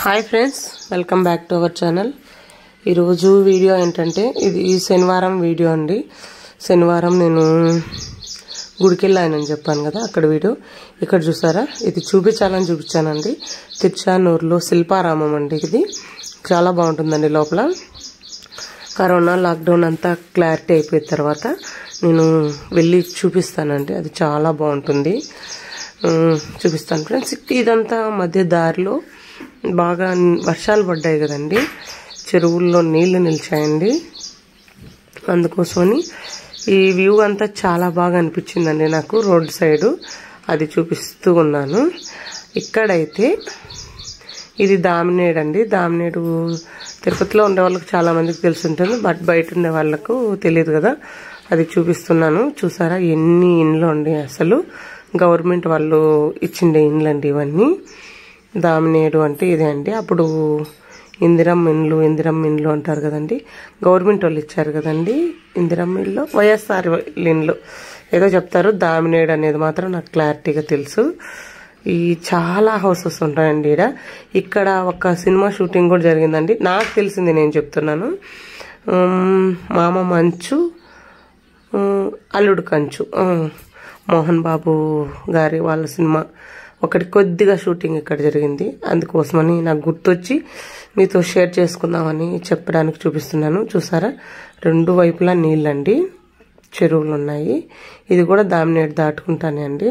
hi friends welcome back to our channel ఈరోజు video ఏంటంటే ఇది ఈ శనివారం వీడియో అండి శనివారం నేను గుడికి వెళ్ళానని చెప్పాను కదా అక్కడ వీడియో ఇక్కడ చూసారా ఇది చూపించాలని చూపించానండి తిరుచానూరులో శిల్పారామం అండి ఇది చాలా బాగుంటుందండి లోపల కరోనా లాక్డౌన్ అంతా క్లారిటీ అయిపోయిన తర్వాత నేను వెళ్ళి చూపిస్తానండి అది చాలా బాగుంటుంది ఉమ్, చూపిస్తాను ఫ్రెండ్స్ ఇదంతా మధ్య దారిలో బాగా వర్షాలు పడ్డాయి కదండి చెరువుల్లో నీళ్లు నిలిచాయండి అందుకోసమని ఈ వ్యూ అంతా చాలా బాగా అనిపించిందండి నాకు రోడ్ సైడు అది చూపిస్తూ ఉన్నాను ఇక్కడైతే ఇది దామినేడు అండి దామినేడు తిరుపతిలో ఉండే వాళ్ళకి చాలా మందికి తెలిసి ఉంటుంది బట్ బయట ఉండే వాళ్ళకు తెలియదు కదా అది చూపిస్తున్నాను చూసారా ఎన్ని ఇండ్లు అండి అసలు గవర్నమెంట్ వాళ్ళు ఇచ్చిండే ఇండ్లు అండి ఇవన్నీ దామినేడు అంటే ఇదే అండి అప్పుడు ఇందిరమ్మ ఇండ్లు ఇందిరమ్మ ఇండ్లు అంటారు కదండి గవర్నమెంట్ వాళ్ళు ఇచ్చారు కదండి ఇందిరమ్మ ఇల్లు వైఎస్ఆర్ ఇండ్లు ఏదో చెప్తారు దామినేడు అనేది మాత్రం నాకు క్లారిటీగా తెలుసు ఈ చాలా హౌసెస్ ఉంటాయండి ఈడ ఇక్కడ ఒక సినిమా షూటింగ్ కూడా జరిగిందండి నాకు తెలిసింది నేను చెప్తున్నాను ఉమ్, మామ మంచు ఉమ్, అల్లుడు కంచు ఉమ్, మోహన్ బాబు గారి వాళ్ళ సినిమా ఒకటి కొద్దిగా షూటింగ్ ఇక్కడ జరిగింది అందుకోసమని నాకు గుర్తొచ్చి మీతో షేర్ చేసుకుందామని చెప్పడానికి చూపిస్తున్నాను చూసారా రెండు వైపులా నీళ్ళండి చెరువులు ఉన్నాయి ఇది కూడా దామినేడు దాటుకుంటానే అండి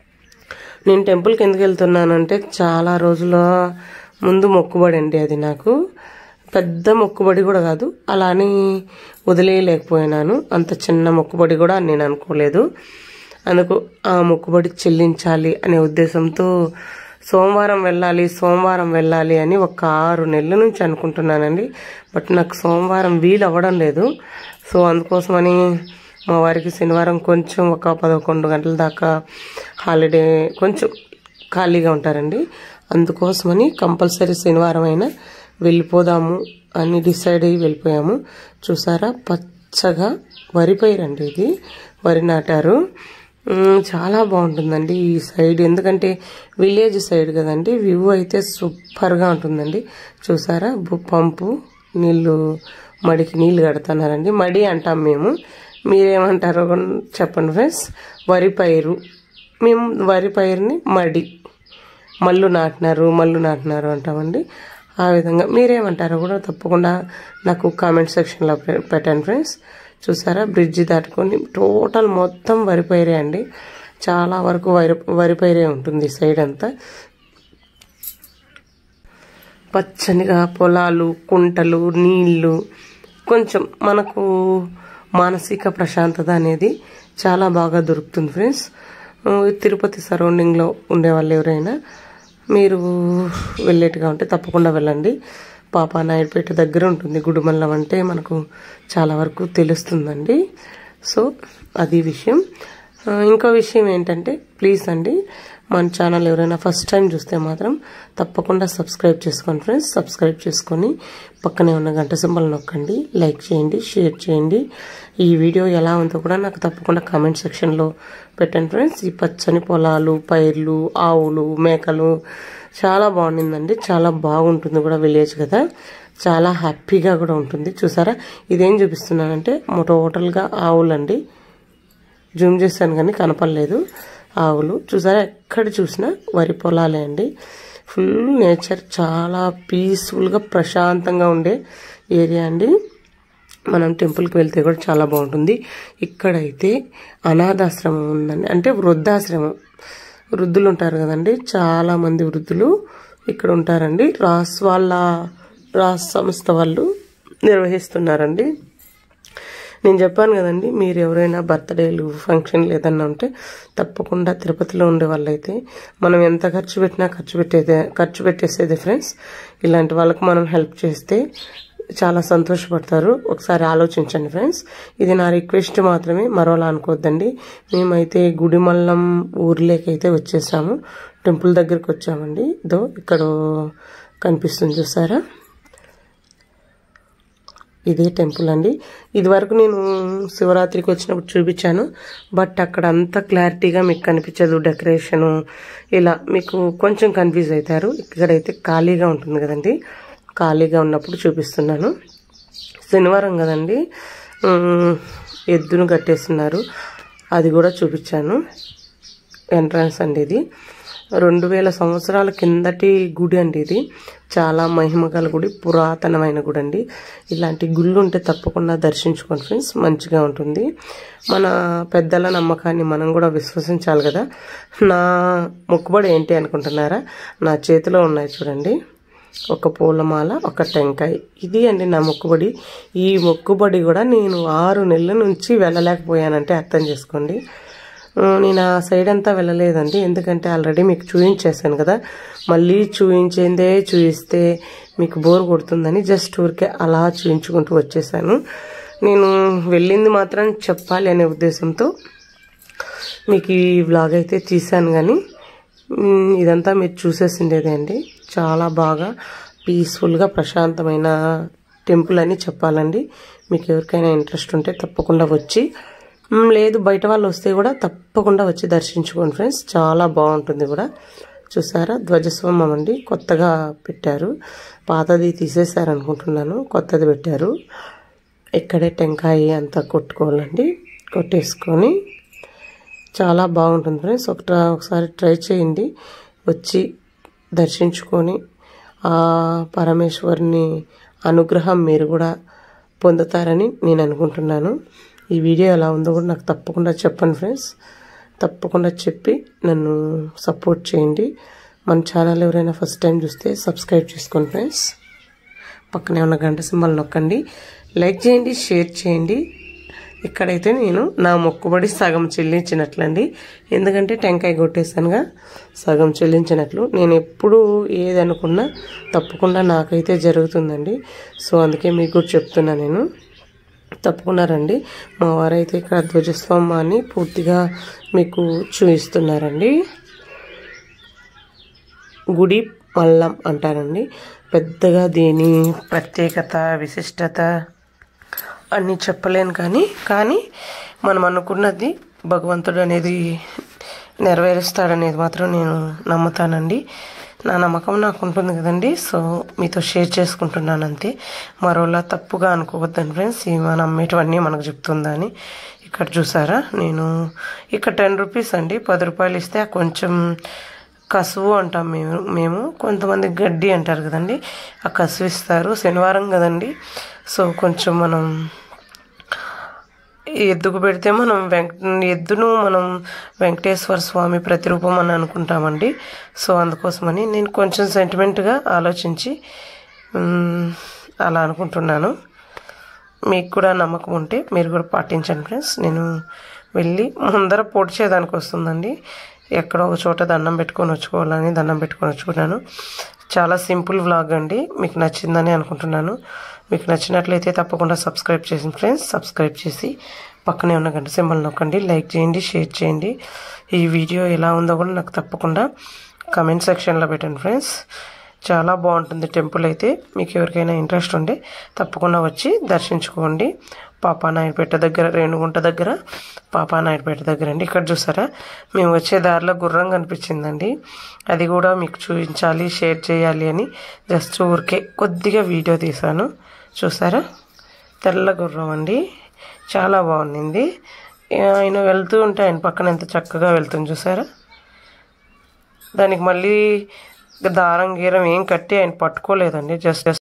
నేను టెంపుల్కి ఎందుకు వెళ్తున్నానంటే చాలా రోజుల ముందు మొక్కుబడి అండి అది నాకు పెద్ద మొక్కుబడి కూడా కాదు అలా అని వదిలేయలేకపోయినాను అంత చిన్న మొక్కుబడి కూడా నేను అనుకోలేదు అందుకు ఆ మొక్కుబడి చెల్లించాలి అనే ఉద్దేశంతో సోమవారం వెళ్ళాలి సోమవారం వెళ్ళాలి అని ఒక ఆరు నెలల నుంచి అనుకుంటున్నానండి బట్ నాకు సోమవారం వీలు అవ్వడం లేదు సో అందుకోసమని మా వారికి శనివారం కొంచెం ఒక పదకొండు గంటల దాకా హాలిడే కొంచెం ఖాళీగా ఉంటారండి అందుకోసమని కంపల్సరీ శనివారం అయినా వెళ్ళిపోదాము అని డిసైడ్ అయ్యి వెళ్ళిపోయాము చూసారా పచ్చగా వరి పైరండి ఇది వరి నాటారు ఉమ్, చాలా బాగుంటుందండి ఈ సైడ్ ఎందుకంటే విలేజ్ సైడ్ కదండి వ్యూ అయితే సూపర్గా ఉంటుందండి చూసారా బు- పంపు నీళ్ళు మడికి నీళ్ళు కడుతున్నారండి మడి అంటాం మేము మీరేమంటారో కూడా చెప్పండి ఫ్రెండ్స్ వరి పైరు మేము వరి పైరుని మడి మల్లు నాటినారు మల్లు నాటినారు అంటామండి ఆ విధంగా మీరేమంటారో కూడా తప్పకుండా నాకు కామెంట్ సెక్షన్లో పె- పెట్టండి ఫ్రెండ్స్ చూసారా బ్రిడ్జి దాటుకొని టోటల్ మొత్తం వరి పైరే అండి చాలా వరకు వరి వరి పైరే ఉంటుంది ఈ సైడ్ అంతా పచ్చనిగా పొలాలు కుంటలు నీళ్లు కొంచెం మనకు మానసిక ప్రశాంతత అనేది చాలా బాగా దొరుకుతుంది ఫ్రెండ్స్ ఆ, తిరుపతి సరౌండింగ్లో ఉండే వాళ్ళు ఎవరైనా మీరు వెళ్ళేట్టుగా ఉంటే తప్పకుండా వెళ్ళండి పాప నాయుడుపేట దగ్గర ఉంటుంది గుడిమల్లం అంటే మనకు చాలా వరకు తెలుస్తుందండి సో అది విషయం ఆ, ఇంకో విషయం ఏంటంటే ప్లీజ్ అండి మన ఛానల్ ఎవరైనా ఫస్ట్ టైం చూస్తే మాత్రం తప్పకుండా సబ్స్క్రైబ్ చేసుకోండి ఫ్రెండ్స్ సబ్స్క్రైబ్ చేసుకొని పక్కనే ఉన్న గంట సింబల్ నొక్కండి లైక్ చేయండి షేర్ చేయండి ఈ వీడియో ఎలా ఉందో కూడా నాకు తప్పకుండా కామెంట్ సెక్షన్లో పెట్టండి ఫ్రెండ్స్ ఈ పచ్చని పొలాలు పైర్లు ఆవులు మేకలు చాలా బాగుండిందండి చాలా బాగుంటుంది కూడా విలేజ్ కదా చాలా హ్యాపీగా కూడా ఉంటుంది చూసారా ఇదేం చూపిస్తున్నానంటే టోటల్గా ఆవులండి జూమ్ చేశాను కానీ కనపడలేదు ఆవులు చూసారా ఎక్కడ చూసినా వరి పొలాలే అండి ఫుల్ నేచర్ చాలా పీస్ఫుల్గా ప్రశాంతంగా ఉండే ఏరియా అండి మనం టెంపుల్కి వెళ్తే కూడా చాలా బాగుంటుంది ఇక్కడైతే అనాథాశ్రమం ఉందండి అంటే వృద్ధాశ్రమం వృద్ధులు ఉంటారు కదండి చాలా మంది వృద్ధులు ఇక్కడ ఉంటారండి రాస్ వాళ్ళ రాస్ సంస్థ వాళ్ళు నిర్వహిస్తున్నారండి నేను చెప్పాను కదండి మీరు ఎవరైనా బర్త్డేలు ఫంక్షన్లు ఏదన్నా ఉంటే తప్పకుండా తిరుపతిలో ఉండే వాళ్ళైతే మనం ఎంత ఖర్చు పెట్టినా ఖర్చు పెట్టేదే ఖర్చు పెట్టేసేది ఫ్రెండ్స్ ఇలాంటి వాళ్ళకి మనం హెల్ప్ చేస్తే చాలా సంతోషపడతారు ఒకసారి ఆలోచించండి ఫ్రెండ్స్ ఇది నా రిక్వెస్ట్ మాత్రమే మరోలా అనుకోవద్దండి మేమైతే గుడిమల్లం ఊర్లేకైతే వచ్చేసాము టెంపుల్ దగ్గరికి వచ్చామండి దో ఇక్కడ కనిపిస్తుంది చూసారా ఇదే టెంపుల్ అండి ఇది వరకు నేను శివరాత్రికి వచ్చినప్పుడు చూపించాను బట్ అక్కడ అంత క్లారిటీగా మీకు కనిపించదు డెకరేషను ఇలా మీకు కొంచెం కన్ఫ్యూజ్ అవుతారు ఇక్కడైతే ఖాళీగా ఉంటుంది కదండి ఖాళీగా ఉన్నప్పుడు చూపిస్తున్నాను శనివారం కదండి ఉమ్, ఎద్దును కట్టేస్తున్నారు అది కూడా చూపించాను ఎంట్రన్స్ అండి ఇది రెండు వేల సంవత్సరాల కిందటి గుడి అండి ఇది చాలా మహిమగల గుడి పురాతనమైన గుడి అండి ఇలాంటి గుళ్ళు ఉంటే తప్పకుండా దర్శించుకోండి ఫ్రెండ్స్ మంచిగా ఉంటుంది మన పెద్దల నమ్మకాన్ని మనం కూడా విశ్వసించాలి కదా నా మొక్కుబడి ఏంటి అనుకుంటున్నారా నా చేతిలో ఉన్నాయి చూడండి ఒక పూలమాల ఒక టెంకాయ ఇది అండి నా మొక్కుబడి ఈ మొక్కుబడి కూడా నేను ఆరు నెలల నుంచి వెళ్ళలేకపోయానంటే అర్థం చేసుకోండి ఆ, నేను ఆ సైడ్ అంతా వెళ్ళలేదండి ఎందుకంటే ఆల్రెడీ మీకు చూపించేసాను కదా మళ్ళీ చూపించిందే చూపిస్తే మీకు బోర్ కొడుతుందని జస్ట్ ఊరికే అలా చూపించుకుంటూ వచ్చేసాను నేను వెళ్ళింది మాత్రం చెప్పాలి అనే ఉద్దేశంతో మీకు ఈ వ్లాగ్ అయితే తీశాను కానీ మ్, ఇదంతా మీరు చూసేసిండేదే అండి చాలా బాగా పీస్ఫుల్గా ప్రశాంతమైన టెంపుల్ అని చెప్పాలండి మీకు ఎవరికైనా ఇంట్రెస్ట్ ఉంటే తప్పకుండా వచ్చి మ్, లేదు బయట వాళ్ళు వస్తే కూడా తప్పకుండా వచ్చి దర్శించుకోండి ఫ్రెండ్స్ చాలా బాగుంటుంది కూడా చూసారా ధ్వజస్తంభం అండి కొత్తగా పెట్టారు పాతది తీసేశారు అనుకుంటున్నాను కొత్తది పెట్టారు ఇక్కడే టెంకాయ అంతా కొట్టుకోవాలండి కొట్టేసుకొని చాలా బాగుంటుంది ఫ్రెండ్స్ ఒకట ఒకసారి ట్రై చేయండి వచ్చి దర్శించుకొని ఆ పరమేశ్వరుని అనుగ్రహం మీరు కూడా పొందుతారని నేను అనుకుంటున్నాను ఈ వీడియో ఎలా ఉందో కూడా నాకు తప్పకుండా చెప్పండి ఫ్రెండ్స్ తప్పకుండా చెప్పి నన్ను సపోర్ట్ చేయండి మన ఛానల్ ఎవరైనా ఫస్ట్ టైం చూస్తే సబ్స్క్రైబ్ చేసుకోండి ఫ్రెండ్స్ పక్కనే ఉన్న గంట సింబల్ నొక్కండి లైక్ చేయండి షేర్ చేయండి ఇక్కడైతే నేను నా మొక్కుబడి సగం చెల్లించినట్లండి ఎందుకంటే టెంకాయ కొట్టేసానుగా సగం చెల్లించినట్లు నేను ఎప్పుడు ఏది అనుకున్నా తప్పకుండా నాకైతే జరుగుతుందండి సో అందుకే మీకు కూడా చెప్తున్నా నేను తప్పకుండా రండి మా వారైతే ఇక్కడ ధ్వజస్తంభాన్ని పూర్తిగా మీకు చూపిస్తున్నారండి గుడి మల్లం అంటారండి పెద్దగా దీని ప్రత్యేకత విశిష్టత అని చెప్పలేను కానీ కానీ మనం అనుకున్నది భగవంతుడు అనేది నెరవేరుస్తాడనేది మాత్రం నేను నమ్ముతానండి నా నమ్మకం నాకు ఉంటుంది కదండి సో మీతో షేర్ చేసుకుంటున్నాను అంతే మరోలా తప్పుగా అనుకోవద్దండి ఫ్రెండ్స్ ఈ మనం అమ్మేటివన్నీ మనకు చెప్తుందని ఇక్కడ చూసారా నేను ఇక్కడ టెన్ రూపీస్ అండి పది రూపాయలు ఇస్తే ఆ కొంచెం కసువు అంటాం మేము మేము కొంతమంది గడ్డి అంటారు కదండి ఆ కసువు ఇస్తారు శనివారం కదండి సో కొంచెం మనం ఎద్దుకు పెడితే మనం వెంక ఎద్దును మనం వెంకటేశ్వర స్వామి ప్రతిరూపం అని అనుకుంటామండి సో అందుకోసమని నేను కొంచెం సెంటిమెంట్గా ఆలోచించి మ్, అలా అనుకుంటున్నాను మీకు కూడా నమ్మకం ఉంటే మీరు కూడా పాటించండి ఫ్రెండ్స్ నేను వెళ్ళి ముందర పొడి చేయడానికి వస్తుందండి ఎక్కడో ఒక చోట దండం పెట్టుకొని వచ్చుకోవాలని దండం పెట్టుకొని వచ్చుకున్నాను చాలా సింపుల్ వ్లాగ్ అండి మీకు నచ్చిందని అనుకుంటున్నాను మీకు నచ్చినట్లయితే తప్పకుండా సబ్స్క్రైబ్ చేసింది ఫ్రెండ్స్ సబ్స్క్రైబ్ చేసి పక్కనే ఉన్న గంట సింబల్ నొక్కండి లైక్ చేయండి షేర్ చేయండి ఈ వీడియో ఎలా ఉందో కూడా నాకు తప్పకుండా కమెంట్ సెక్షన్లో పెట్టండి ఫ్రెండ్స్ చాలా బాగుంటుంది టెంపుల్ అయితే మీకు ఎవరికైనా ఇంట్రెస్ట్ ఉంటే తప్పకుండా వచ్చి దర్శించుకోండి పాపానాయుడుపేట దగ్గర రేణుగుంట దగ్గర పాపానాయుడుపేట దగ్గర అండి ఇక్కడ చూసారా మేము వచ్చే దారిలో గుర్రం కనిపించిందండి అది కూడా మీకు చూపించాలి షేర్ చేయాలి అని జస్ట్ ఊరికే కొద్దిగా వీడియో తీశాను చూసారా తెల్ల గుర్రం అండి చాలా బాగుండింది ఆయన వెళ్తూ ఉంటే ఆయన పక్కన ఎంత చక్కగా వెళ్తుంది చూసారా దానికి మళ్ళీ దారం గీరం ఏం కట్టి ఆయన పట్టుకోలేదండి జస్ట్